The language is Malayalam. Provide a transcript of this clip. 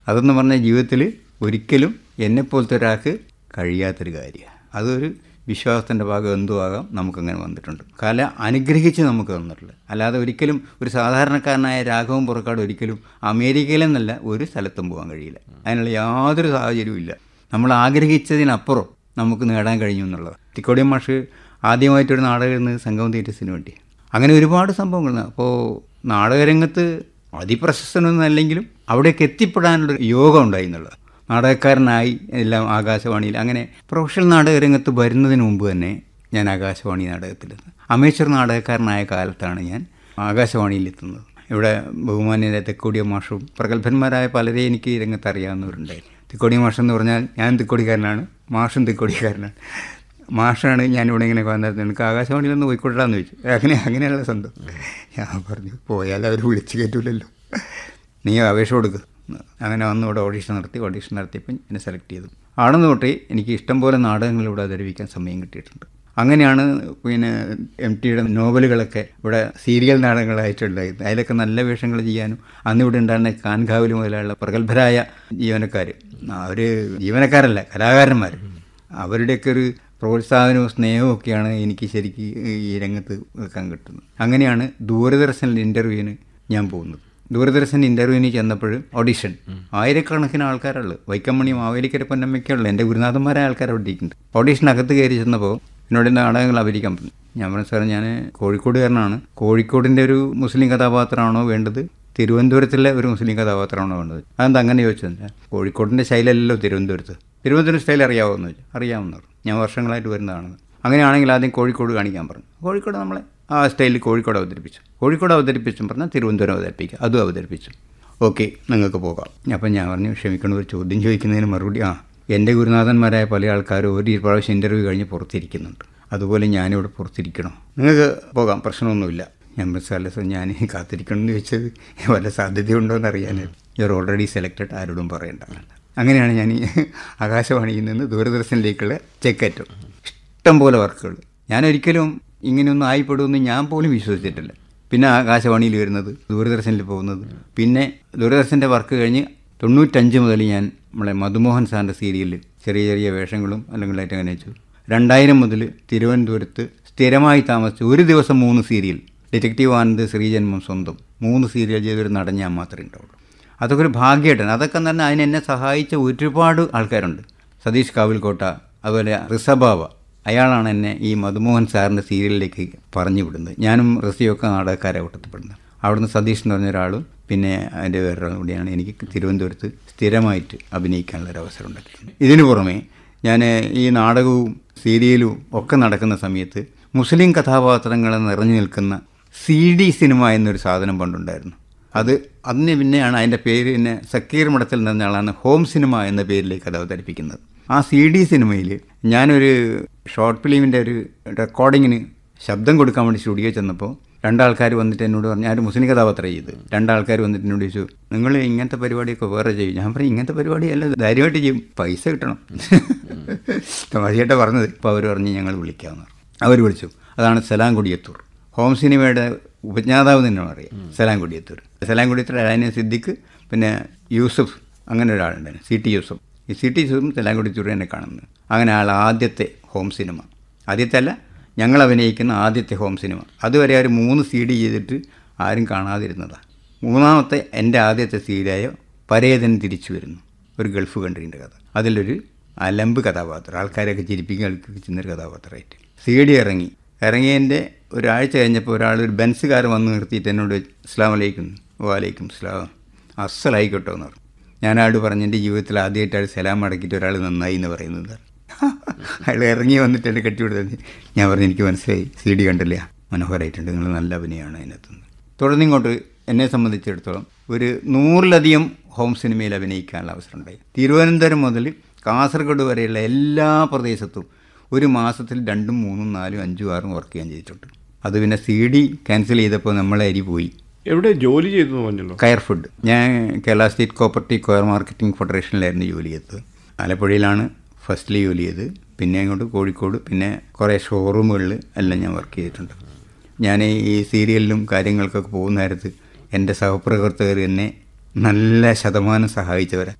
അതെന്ന് പറഞ്ഞാൽ ജീവിതത്തിൽ ഒരിക്കലും എന്നെപ്പോലത്തെ ഒരാൾക്ക് കഴിയാത്തൊരു കാര്യമാണ് അതൊരു വിശ്വാസത്തിൻ്റെ ഭാഗം എന്തോ ആകാം നമുക്കങ്ങനെ വന്നിട്ടുണ്ട് കല അനുഗ്രഹിച്ച് നമുക്ക് തന്നിട്ടുള്ളത് അല്ലാതെ ഒരിക്കലും ഒരു സാധാരണക്കാരനായ രാഘവൻ പുറക്കാട് ഒരിക്കലും അമേരിക്കയിലെന്നല്ല ഒരു സ്ഥലത്തും പോകാൻ കഴിയില്ല അതിനുള്ള യാതൊരു സാഹചര്യവും ഇല്ല നമ്മൾ ആഗ്രഹിച്ചതിനപ്പുറം നമുക്ക് നേടാൻ കഴിഞ്ഞു എന്നുള്ളത് തിക്കോടിയൻ മാഷ് ആദ്യമായിട്ടൊരു നാടകം എഴുതുന്നത് സംഗമം തിയേറ്റേഴ്സിന് വേണ്ടി അങ്ങനെ ഒരുപാട് സംഭവങ്ങൾ അപ്പോൾ നാടകരംഗത്ത് അതിപ്രശസ്തനൊന്നും അല്ലെങ്കിലും അവിടേക്ക് എത്തിപ്പെടാനുള്ള യോഗം ഉണ്ടായി എന്നുള്ളത് നാടകക്കാരനായി എല്ലാം ആകാശവാണിയിൽ അങ്ങനെ പ്രൊഫഷണൽ നാടകരംഗത്ത് വരുന്നതിന് മുമ്പ് തന്നെ ഞാൻ ആകാശവാണി നാടകത്തിലെത്തി അമേച്ചർ നാടകക്കാരനായ കാലത്താണ് ഞാൻ ആകാശവാണിയിൽ എത്തുന്നത് ഇവിടെ ബഹുമാന്യരായ തെക്കോടിയ മാഷും പ്രഗത്ഭന്മാരായ പലരെയും എനിക്ക് ഈ രംഗത്ത് അറിയാവുന്നവരുണ്ടായി തെക്കോടിയ മാഷ് എന്ന് പറഞ്ഞാൽ ഞാൻ തെക്കോടിക്കാരനാണ് മാഷും തെക്കോടിക്കാരനാണ് മാഷാണ് ഞാനിവിടെ ഇങ്ങനെ വന്നത് എനിക്ക് ആകാശവാണിയിൽ ഒന്ന് പോയിക്കൊള്ളാന്ന് ചോദിച്ചു അങ്ങനെ അങ്ങനെയുള്ള സ്വന്തം ഞാൻ പറഞ്ഞു പോയാൽ അവർ വിളിച്ച് കയറ്റൂലല്ലോ നീ അപേക്ഷ കൊടുക്ക് അങ്ങനെ വന്ന് ഇവിടെ ഓഡീഷൻ നടത്തി ഓഡീഷൻ നടത്തിയപ്പോൾ എന്നെ സെലക്ട് ചെയ്തു ആണെന്ന് തൊട്ടേ എനിക്ക് ഇഷ്ടം പോലെ നാടകങ്ങൾ ഇവിടെ അവതരിപ്പിക്കാൻ സമയം കിട്ടിയിട്ടുണ്ട് അങ്ങനെയാണ് പിന്നെ എം ടിയുടെ നോവലുകളൊക്കെ ഇവിടെ സീരിയൽ നാടകങ്ങളായിട്ടുണ്ടായത് അതിലൊക്കെ നല്ല വേഷങ്ങൾ ചെയ്യാനും അന്ന് ഇവിടെ ഉണ്ടായിരുന്ന കാൻകാവിൽ മുതലുള്ള പ്രഗത്ഭരായ ജീവനക്കാർ അവർ ജീവനക്കാരല്ല കലാകാരന്മാർ അവരുടെയൊക്കെ ഒരു പ്രോത്സാഹനവും സ്നേഹവും ഒക്കെയാണ് എനിക്ക് ശരിക്ക് ഈ രംഗത്ത് വെക്കാൻ കിട്ടുന്നത് അങ്ങനെയാണ് ദൂരദർശനിൽ ഇൻ്റർവ്യൂവിന് ഞാൻ പോകുന്നത് ദൂരദർശൻ ഇൻ്റർവ്യൂവിന് ചെന്നപ്പോൾ ഓഡിഷൻ ആയിരക്കണക്കിന് ആൾക്കാരുള്ളു വൈക്കമ്മണി മാവേലിക്കര പൊന്നമ്മയ്ക്കുള്ള എൻ്റെ ഗുരുനാഥന്മാരായ ആൾക്കാർ അവിടെ ഇരിക്കുന്നുണ്ട് ഓഡീഷനകത്ത് കയറി ചെന്നപ്പോൾ എന്നോട് നാടകങ്ങൾ അഭിനയിക്കാൻ പറഞ്ഞു ഞാൻ പറഞ്ഞു സാറേ ഞാൻ കോഴിക്കോടുകാരനാണ് കോഴിക്കോടിൻ്റെ ഒരു മുസ്ലിം കഥാപാത്രമാണോ വേണ്ടത് തിരുവനന്തപുരത്തിലെ ഒരു മുസ്ലിം കഥാപാത്രമാണോ വേണ്ടത് അതെന്താ അങ്ങനെ ചോദിച്ചത് കോഴിക്കോടിൻ്റെ സ്റ്റൈലല്ലല്ലോ തിരുവനന്തപുരത്ത് തിരുവനന്തപുരം സ്റ്റൈൽ അറിയാവുമെന്ന് ചോദിച്ചു അറിയാവുന്ന പറഞ്ഞു ഞാൻ വർഷങ്ങളായിട്ട് വരുന്നതാണെന്ന് അങ്ങനെയാണെങ്കിൽ ആദ്യം കോഴിക്കോട് കാണിക്കാൻ പറഞ്ഞു കോഴിക്കോട് നമ്മളെ ആ സ്റ്റൈലിൽ കോഴിക്കോട് അവതരിപ്പിച്ചു കോഴിക്കോട് അവതരിപ്പിച്ചും പറഞ്ഞാൽ തിരുവനന്തപുരം അവതരിപ്പിക്കുക അതും അവതരിപ്പിച്ചു ഓക്കെ നിങ്ങൾക്ക് പോകാം അപ്പം ഞാൻ പറഞ്ഞു ക്ഷമിക്കണം ഒരു ചോദ്യം ചോദിക്കുന്നതിന് മറുപടി ആ എൻ്റെ ഗുരുനാഥന്മാരായ പല ആൾക്കാരും ഒരു പ്രാവശ്യം ഇൻ്റർവ്യൂ കഴിഞ്ഞ് പുറത്തിരിക്കുന്നുണ്ട് അതുപോലെ ഞാനിവിടെ പുറത്തിരിക്കണോ നിങ്ങൾക്ക് പോകാം പ്രശ്നമൊന്നുമില്ല ഞാൻ സാറല്ല സാർ ഞാൻ കാത്തിരിക്കണം എന്ന് ചോദിച്ചത് വല്ല സാധ്യതയുണ്ടോ എന്ന് അറിയാനായിരുന്നു യു ഓൾറെഡി സെലക്റ്റഡ് ആരോടും പറയേണ്ട അങ്ങനെയാണ് ഞാൻ ഈ ആകാശവാണിയിൽ നിന്ന് ദൂരദർശനിലേക്കുള്ള ചെക്കറ്റും ഇഷ്ടം പോലെ വർക്കുകൾ ഞാനൊരിക്കലും ഇങ്ങനെയൊന്നും ആയിപ്പെടുമെന്ന് ഞാൻ പോലും വിശ്വസിച്ചിട്ടില്ല പിന്നെ ആകാശവാണിയിൽ വരുന്നത് ദൂരദർശനിൽ പോകുന്നത് പിന്നെ ദൂരദർശൻ്റെ വർക്ക് കഴിഞ്ഞ് തൊണ്ണൂറ്റഞ്ച് മുതൽ ഞാൻ നമ്മളെ മധുമോഹൻ സാറിൻ്റെ സീരിയലിൽ ചെറിയ ചെറിയ വേഷങ്ങളും അല്ലെങ്കിൽ ആയിട്ട് അങ്ങനെ വെച്ചു രണ്ടായിരം മുതൽ തിരുവനന്തപുരത്ത് സ്ഥിരമായി താമസിച്ച് ഒരു ദിവസം മൂന്ന് സീരിയൽ ഡിറ്റക്റ്റീവ് ആനന്ദ് ശ്രീജന്മം സ്വന്തം മൂന്ന് സീരിയൽ ചെയ്തൊരു നടൻ ഞാൻ മാത്രമേ ഉണ്ടാവുള്ളൂ അതൊക്കെ ഒരു ഭാഗ്യമായിട്ടാണ് അതൊക്കെ എന്ന് പറഞ്ഞാൽ അതിനെന്നെ സഹായിച്ച ഒരുപാട് ആൾക്കാരുണ്ട് സതീഷ് കാവിൽക്കോട്ട അതുപോലെ റിസബാവ അയാളാണ് എന്നെ ഈ മധുമോഹൻ സാറിൻ്റെ സീരിയലിലേക്ക് പറഞ്ഞു വിടുന്നത് ഞാനും റസിയൊക്കെ നാടകക്കാരെ കൂട്ടത്തിൽപ്പെടുന്നത് അവിടുന്ന് സതീഷ് എന്ന് പറഞ്ഞ ഒരാളും പിന്നെ അതിൻ്റെ വേറൊരാളും കൂടിയാണ് എനിക്ക് തിരുവനന്തപുരത്ത് സ്ഥിരമായിട്ട് അഭിനയിക്കാനുള്ള ഒരു അവസരം ഉണ്ടാക്കിയിട്ടുണ്ട് ഇതിനു പുറമെ ഞാൻ ഈ നാടകവും സീരിയലും ഒക്കെ നടക്കുന്ന സമയത്ത് മുസ്ലിം കഥാപാത്രങ്ങൾ നിറഞ്ഞു നിൽക്കുന്ന സി ഡി സിനിമ എന്നൊരു സാധനം പണ്ടുണ്ടായിരുന്നു അത് അതിന് പിന്നെയാണ് അതിൻ്റെ പേര് പിന്നെ സക്കീർ മഠത്തിൽ നിന്ന ആളാണ് ഹോം സിനിമ എന്ന പേരിലേക്ക് അത് അവതരിപ്പിക്കുന്നത് ആ സി ഡി സിനിമയിൽ ഞാനൊരു ഷോർട്ട് ഫിലിമിൻ്റെ ഒരു റെക്കോർഡിങ്ങിന് ശബ്ദം കൊടുക്കാൻ വേണ്ടി സ്റ്റുഡിയോ ചെന്നപ്പോൾ രണ്ടാൾക്കാർ വന്നിട്ട് എന്നോട് പറഞ്ഞു ഞാൻ ഒരു മുസ്ലിം കഥാപാത്രം ചെയ്ത് രണ്ടാൾക്കാർ വന്നിട്ട് എന്നോട് ചോദിച്ചു നിങ്ങൾ ഇങ്ങനത്തെ പരിപാടിയൊക്കെ വേറെ ചെയ്യും ഞാൻ പറയും ഇങ്ങനത്തെ പരിപാടിയല്ല ധൈര്യമായിട്ട് ചെയ്യും പൈസ കിട്ടണം തമാശയായിട്ട് പറഞ്ഞത് ഇപ്പോൾ അവർ പറഞ്ഞ് ഞങ്ങൾ വിളിക്കാമെന്ന് അവർ വിളിച്ചു അതാണ് സലാം കൊടിയത്തൂർ ഹോം സിനിമയുടെ ഉപജ്ഞാതാവ് തന്നെ അറിയാം സലാം കൊടിയത്തൂർ സലാം കൊടിയത്തൂർ അലാന സിദ്ദിഖ് പിന്നെ യൂസഫ് അങ്ങനെ ഒരാളുണ്ടായിരുന്നു സി ടി യൂസഫ് ഈ സി ടി യൂസഫും സലാം കൊടിയത്തൂർ തന്നെ കാണുന്നത് അങ്ങനെ ആൾ ആദ്യത്തെ ഹോം സിനിമ ആദ്യത്തെ അല്ല ഞങ്ങൾ അഭിനയിക്കുന്ന ആദ്യത്തെ ഹോം സിനിമ അതുവരെ അവർ മൂന്ന് സി ഡി ചെയ്തിട്ട് ആരും കാണാതിരുന്നതാണ് മൂന്നാമത്തെ എൻ്റെ ആദ്യത്തെ സീഡിയായ പരേതൻ തിരിച്ചു വരുന്നു ഒരു ഗൾഫ് കൺട്രീൻ്റെ കഥ അതിലൊരു അലമ്പ് കഥാപാത്രം ആൾക്കാരെയൊക്കെ ചിരിപ്പിക്കാൻ കളിപ്പിക്കുന്നൊരു കഥാപാത്രമായിട്ട് സി ഡി ഇറങ്ങി ഇറങ്ങിയതിൻ്റെ ഒരാഴ്ച കഴിഞ്ഞപ്പോൾ ഒരാൾ ഒരു ബെൻസുകാരൻ വന്ന് നിർത്തിയിട്ട് എന്നോട് അസ്ലാം വലൈക്കും വാലൈക്കും സ്ലാം അസ്സലായിക്കോട്ടോ എന്ന് പറഞ്ഞു ഞാൻ ആട് പറഞ്ഞു എൻ്റെ ജീവിതത്തിൽ ആദ്യമായിട്ട് അയാൾ സലാം അടക്കിയിട്ട് ഒരാൾ നന്നായി എന്ന് പറയുന്നത് അയാൾ ഇറങ്ങി വന്നിട്ട് എന്നെ കെട്ടിവിടുന്നത് ഞാൻ പറഞ്ഞു എനിക്ക് മനസ്സിലായി സി ഡി കണ്ടില്ല മനോഹരമായിട്ടുണ്ട് നിങ്ങൾ നല്ല അഭിനയമാണ് അതിനകത്തുനിന്ന് തുടർന്നിങ്ങോട്ട് എന്നെ സംബന്ധിച്ചിടത്തോളം ഒരു നൂറിലധികം ഹോം സിനിമയിൽ അഭിനയിക്കാനുള്ള അവസരം ഉണ്ടായി തിരുവനന്തപുരം മുതൽ കാസർഗോഡ് വരെയുള്ള എല്ലാ പ്രദേശത്തും ഒരു മാസത്തിൽ രണ്ടും മൂന്നും നാലും അഞ്ചും ആറും വർക്ക് ചെയ്യാൻ ചെയ്തിട്ടുണ്ട് അത് പിന്നെ സി ഡി ക്യാൻസൽ ചെയ്തപ്പോൾ നമ്മളെ അരി പോയി എവിടെ ജോലി ചെയ്തു എന്ന് പറഞ്ഞല്ലോ കയർ ഫുഡ് ഞാൻ Kerala state cooperative coir marketing ഫെഡറേഷനിലായിരുന്നു ജോലി ചെയ്തത് ആലപ്പുഴയിലാണ് ഫസ്റ്റിൽ ജോലി ചെയ്ത് പിന്നെ അങ്ങോട്ട് കോഴിക്കോട് പിന്നെ കുറേ ഷോറൂമുകളിൽ എല്ലാം ഞാൻ വർക്ക് ചെയ്തിട്ടുണ്ട് ഞാൻ ഈ സീരിയലിലും കാര്യങ്ങൾക്കൊക്കെ പോകുന്ന നേരത്ത് എൻ്റെ സഹപ്രവർത്തകർ എന്നെ നല്ല ശതമാനം സഹായിച്ചവരെ